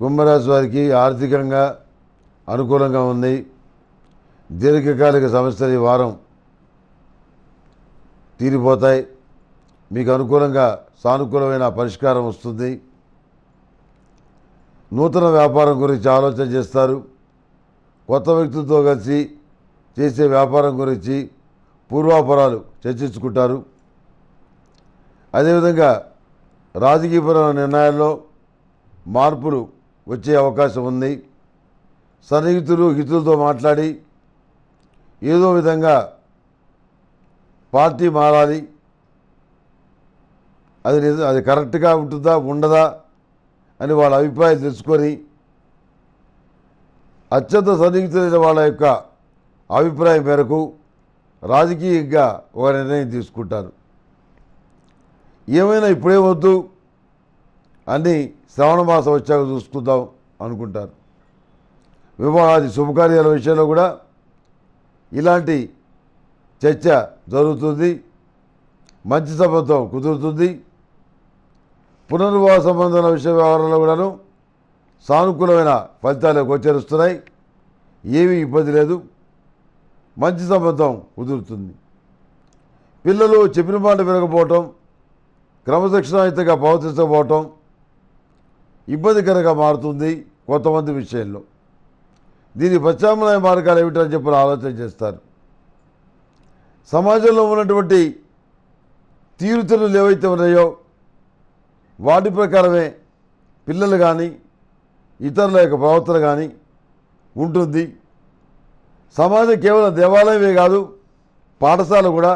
కుంభరాశి వారికి ఆర్థికంగా అనుకూలంగా ఉంది దీర్ఘకాలిక సమస్యలు ఈ వారం తీరిపోతాయి మీకు అనుకూలంగా సానుకూలమైన పరిష్కారం వస్తుంది నూతన వ్యాపారం గురించి ఆలోచన చేస్తారు కొత్త వ్యక్తులతో కలిసి చేసే వ్యాపారం గురించి పూర్వాపరాలు చర్చించుకుంటారు అదేవిధంగా రాజకీయపరమైన నిర్ణయాల్లో మార్పులు వచ్చే అవకాశం ఉంది సన్నిహితులు హితులతో మాట్లాడి ఏదో విధంగా పార్టీ మారాలి అది నిజ- అది కరెక్ట్గా ఉంటుందా ఉండదా అని వాళ్ళ అభిప్రాయం తెలుసుకొని అత్యంత సన్నిహితులైన వాళ్ళ యొక్క అభిప్రాయం మేరకు రాజకీయంగా ఒక నిర్ణయం తీసుకుంటారు ఏమైనా ఇప్పుడే వద్దు అన్ని శ్రావణ మాసం వచ్చాక చూసుకుందాం అనుకుంటారు వివాహాది శుభకార్యాల విషయంలో కూడా ఇలాంటి చర్చ జరుగుతుంది మంచి సంబంధం కుదురుతుంది పునర్వివాహ సంబంధాల విషయ వ్యవహారంలో కూడాను సానుకూలమైన ఫలితాలు గోచరిస్తున్నాయి ఏమీ ఇబ్బంది లేదు మంచి సంబంధం కుదురుతుంది పిల్లలు చెప్పిన మాట వినకపోవటం క్రమశిక్షణాయుతంగా ప్రవర్తించకపోవటం ఇబ్బందికరంగా మారుతుంది కొంతమంది విషయంలో దీని ప్రత్యామ్నాయ మార్గాలు ఏమిటని చెప్పి ఆలోచన చేస్తారు సమాజంలో ఉన్నటువంటి తీరుతెన్నులు ఏవైతే ఉన్నాయో వాటి ప్రకారమే పిల్లలు కానీ ఇతరుల యొక్క ప్రవర్తన కానీ ఉంటుంది సమాజం కేవలం దేవాలయమే కాదు పాఠశాల కూడా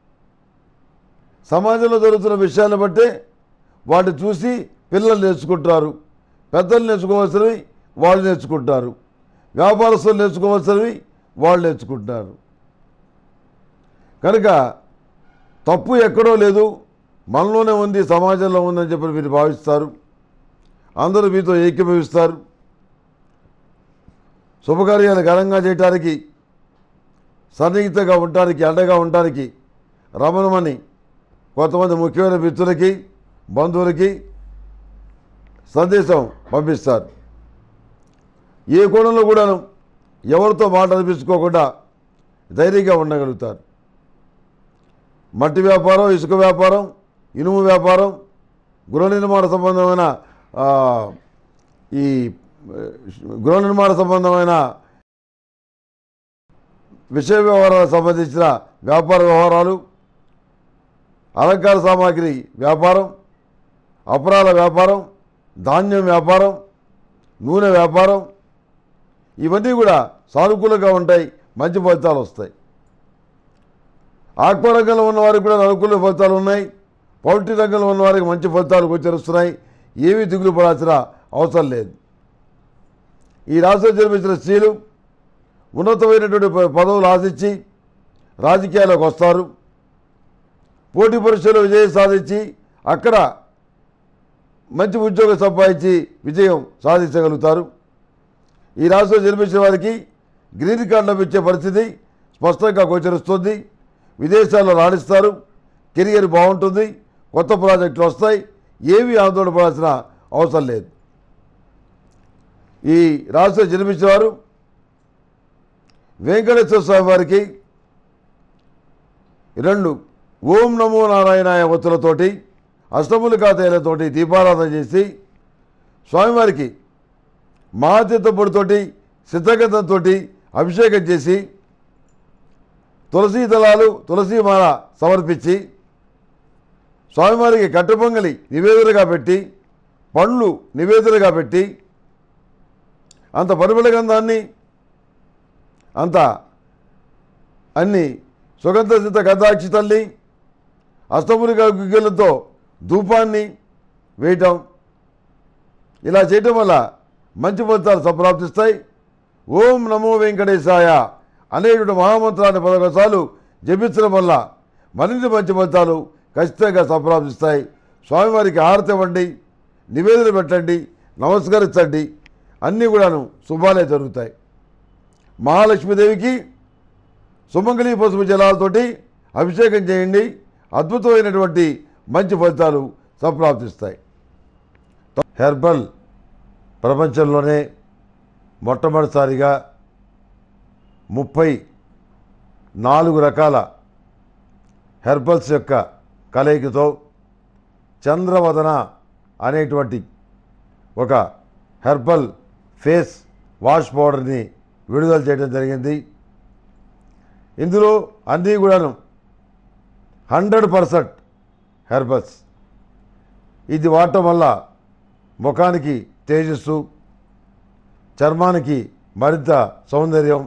సమాజంలో జరుగుతున్న విషయాలను బట్టే వాటిని చూసి పిల్లలు నేర్చుకుంటారు పెద్దలు నేర్చుకోవాల్సినవి వాళ్ళు నేర్చుకుంటారు వ్యాపారస్తులు నేర్చుకోవాల్సినవి వాళ్ళు నేర్చుకుంటారు కనుక తప్పు ఎక్కడో లేదు మనలోనే ఉంది సమాజంలో ఉందని చెప్పి మీరు భావిస్తారు అందరూ మీతో ఏకీభవిస్తారు శుభకార్యాలు ఘనంగా చేయటానికి సన్నిహితంగా ఉండటానికి అండగా ఉండటానికి రమణమని కొంతమంది ముఖ్యమైన మిత్రులకి బంధువులకి సందేశం పంపిస్తారు ఏ కోణంలో కూడాను ఎవరితో మాట అనిపించుకోకుండా ధైర్యంగా ఉండగలుగుతారు మట్టి వ్యాపారం ఇసుక వ్యాపారం ఇనుము వ్యాపారం గృహ నిర్మాణ సంబంధమైన ఆ, ఈ ఆ, గృహ నిర్మాణ సంబంధమైన విషయ వ్యవహారాలకు సంబంధించిన వ్యాపార వ్యవహారాలు అలంకార సామాగ్రి వ్యాపారం అపరాల వ్యాపారం ధాన్యం వ్యాపారం నూనె వ్యాపారం ఇవన్నీ కూడా సానుకూలంగా ఉంటాయి మంచి ఫలితాలు వస్తాయి ఆక్వా రంగంలో ఉన్న వారికి కూడా అనుకూల ఫలితాలు ఉన్నాయి పౌల్ట్రీ రంగంలో ఉన్న వారికి మంచి ఫలితాలు గోచరిస్తున్నాయి ఏమీ దిగులు పడాల్సిన అవసరం లేదు ఈ రాష్ట్రం జన్మించిన స్త్రీలు ఉన్నతమైనటువంటి ప- పదవులు ఆశించి రాజకీయాల్లోకి వస్తారు పోటీ పరీక్షలో విజయం సాధించి అక్కడ మంచి ఉద్యోగం సంపాదించి విజయం సాధించగలుగుతారు ఈ రాష్ట్రంలో జన్మించిన వారికి గ్రీన్ కార్డు లభించే పరిస్థితి స్పష్టంగా గోచరిస్తుంది విదేశాల్లో రాణిస్తారు కెరియర్ బాగుంటుంది కొత్త ప్రాజెక్టులు వస్తాయి ఏమీ ఆందోళన పడాల్సిన అవసరం లేదు ఈ రాష్ట్రం జన్మించిన వారు వెంకటేశ్వర స్వామి వారికి రెండు ఓం నమో నారాయణాయ ఒత్తులతోటి అష్టములికా తైలతోటి దీపారాధన చేసి స్వామివారికి మహాతీర్థపుడితోటి సిద్ధగంధంతో అభిషేకం చేసి తులసీ దళాలు తులసీ మాల సమర్పించి స్వామివారికి కట్టుపొంగలి నివేదనగా పెట్టి పండ్లు నివేదనగా పెట్టి అంత పరిమళ గంధాన్ని అంత అన్ని సుగంధ సిద్ధ గంధాక్షి తల్లి అష్టములిగా గుగ్గిలతో ధూపాన్ని వేయటం ఇలా చేయటం వల్ల మంచి ఫలితాలు సంప్రాప్తిస్తాయి ఓం నమో వెంకటేశాయ అనేటువంటి మహామంత్రాన్ని పదకొసార్లు జపించడం వల్ల మరిన్ని మంచి ఫలితాలు ఖచ్చితంగా సంప్రాప్తిస్తాయి స్వామివారికి హారతి ఇవ్వండి నివేదన పెట్టండి నమస్కరించండి అన్నీ కూడాను శుభాలే జరుగుతాయి మహాలక్ష్మీదేవికి సుమంగళి పసుపు జలాలతోటి అభిషేకం చేయండి అద్భుతమైనటువంటి మంచి ఫలితాలు సంప్రాప్తిస్తాయి హెర్బల్ ప్రపంచంలోనే మొట్టమొదటిసారిగా ముప్పై నాలుగు రకాల హెర్బల్స్ యొక్క కలయికతో చంద్రవదన అనేటువంటి ఒక హెర్బల్ ఫేస్ వాష్ పౌడర్ని విడుదల చేయడం జరిగింది ఇందులో అన్నీ కూడాను హండ్రెడ్ పర్సెంట్ హెర్బల్స్ ఇది వాడటం వల్ల ముఖానికి తేజస్సు చర్మానికి మరింత సౌందర్యం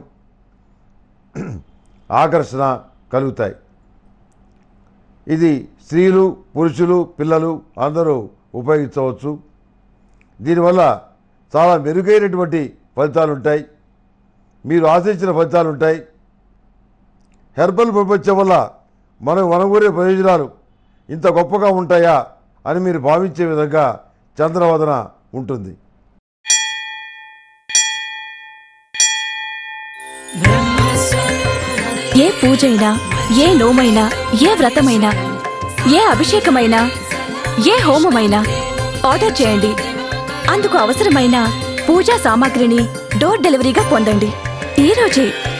ఆకర్షణ కలుగుతాయి ఇది స్త్రీలు పురుషులు పిల్లలు అందరూ ఉపయోగించవచ్చు దీనివల్ల చాలా మెరుగైనటువంటి ఫలితాలు ఉంటాయి మీరు ఆశించిన ఫలితాలు ఉంటాయి హెర్బల్ ప్రపంచం వల్ల మనకు మనగూరే ప్రయోజనాలు ఇంత గొప్పగా ఉంటాయా అని మీరు భావించే విధంగా చంద్రవదన ఉంటుంది ఏ పూజైనా ఏ నోమైనా ఏ వ్రతమైనా ఏ అభిషేకమైనా ఏ హోమమైనా ఆర్డర్ చేయండి అందుకు అవసరమైన పూజా సామాగ్రిని డోర్ డెలివరీగా పొందండి ఈ రోజే